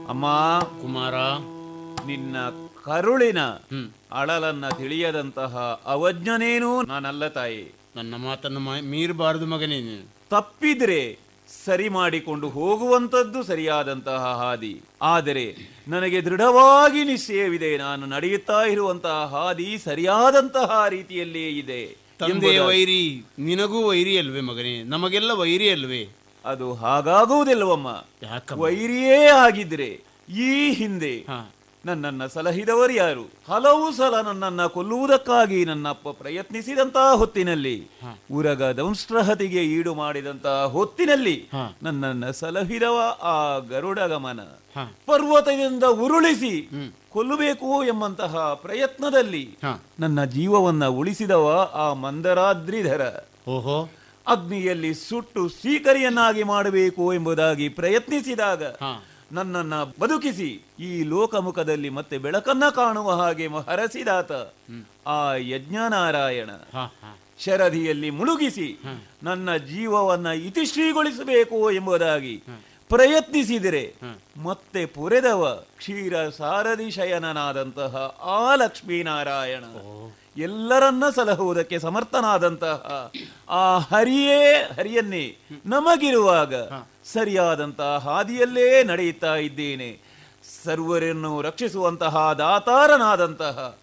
ಅಮ್ಮ ಕುಮಾರ ನಿನ್ನ ಕರುಳಿನ ಹ್ಮ್ ಅಳಲನ್ನ ತಿಳಿಯದಂತಹ ಅವಜ್ಞನೇನೂ ನಾನಲ್ಲ ತಾಯಿ ನನ್ನ ಮಾತನ್ನು ಮಾ- ಮೀರಬಾರದು ಮಗನೇ ನೀನು ತಪ್ಪಿದ್ರೆ ಸರಿ ಮಾಡಿಕೊಂಡು ಹೋಗುವಂಥದ್ದು ಸರಿಯಾದಂತಹ ಹಾದಿ ಆದರೆ ನನಗೆ ದೃಢವಾಗಿ ನಿಶ್ಚಯವಿದೆ ನಾನು ನಡೆಯುತ್ತಾ ಇರುವಂತಹ ಹಾದಿ ಸರಿಯಾದಂತಹ ರೀತಿಯಲ್ಲೇ ಇದೆ ತಂದೆಯ ಎಂಬುದಾಗಿ. ವೈರಿ ನಿನಗೂ ವೈರಿ ಅಲ್ವೇ ಮಗನೇ ನಮಗೆಲ್ಲ ವೈರಿ ಅಲ್ವೇ ಅದು ಹಾಗಾಗುವುದಿಲ್ಲವಮ್ಮ ಯಾಕ ವೈರಿಯೇ ಆಗಿದ್ರೆ ಈ ಹಿಂದೆ ಹಾ ನನ್ನನ್ನ ಸಲಹಿದವರು ಯಾರು ಹಲವು ಸಲ ನನ್ನನ್ನ ಕೊಲ್ಲುವುದಕ್ಕಾಗಿ ನನ್ನಪ್ಪ ಪ್ರಯತ್ನಿಸಿದಂತಹ ಹೊತ್ತಿನಲ್ಲಿ ಹಾ. ಉರಗ ದಂಷ್ಟ್ರಹತಿಗೆ ಈಡು ಮಾಡಿದಂತಹ ಹೊತ್ತಿನಲ್ಲಿ ಹಾ. ನನ್ನನ್ನ ಸಲಹಿದವ ಆ ಗರುಡ ಗಮನ ಹಾ ಪರ್ವತದಿಂದ ಉರುಳಿಸಿ ಹ್ಮ್. ಕೊಲ್ಲಬೇಕು ಎಂಬಂತಹ ಪ್ರಯತ್ನದಲ್ಲಿ ಹಾ ನನ್ನ ಜೀವವನ್ನ ಉಳಿಸಿದವ ಆ ಮಂದರಾದ್ರಿಧರ ಓಹೋ ಅಗ್ನಿಯಲ್ಲಿ ಸುಟ್ಟು ಸೀಕರಿಯನ್ನಾಗಿ ಮಾಡಬೇಕು ಎಂಬುದಾಗಿ ಪ್ರಯತ್ನಿಸಿದಾಗ ಹಾ ನನ್ನನ್ನ ಬದುಕಿಸಿ ಈ ಲೋಕಮುಖದಲ್ಲಿ ಮತ್ತೆ ಬೆಳಕನ್ನ ಕಾಣುವ ಹಾಗೆ ಹರಸಿದಾತ ಆ ಯಜ್ಞನಾರಾಯಣ ಹಾ ಹಾ ಶರಧಿಯಲ್ಲಿ ಮುಳುಗಿಸಿ ನನ್ನ ಜೀವವನ್ನ ಇತಿಶ್ರೀಗೊಳಿಸಬೇಕು ಎಂಬುದಾಗಿ ಪ್ರಯತ್ನಿಸಿದರೆ ಮತ್ತೆ ಪುರೆದವ ಕ್ಷೀರ ಸಾರಥಿ ಶಯನನಾದಂತಹ ಆ ಲಕ್ಷ್ಮೀನಾರಾಯಣ ಎಲ್ಲರನ್ನ ಸಲಹುವುದಕ್ಕೆ ಸಮರ್ಥನಾದಂತಹ ಆ ಹರಿಯೇ ಹರಿಯನ್ನೇ ನಮಗಿರುವಾಗ ಸರಿಯಾದಂತಹ ಹಾದಿಯಲ್ಲೇ ನಡೆಯುತ್ತಾ ಇದ್ದೇನೆ ಸರ್ವರನ್ನು ರಕ್ಷಿಸುವಂತಹ ದಾತಾರನಾದಂತಹ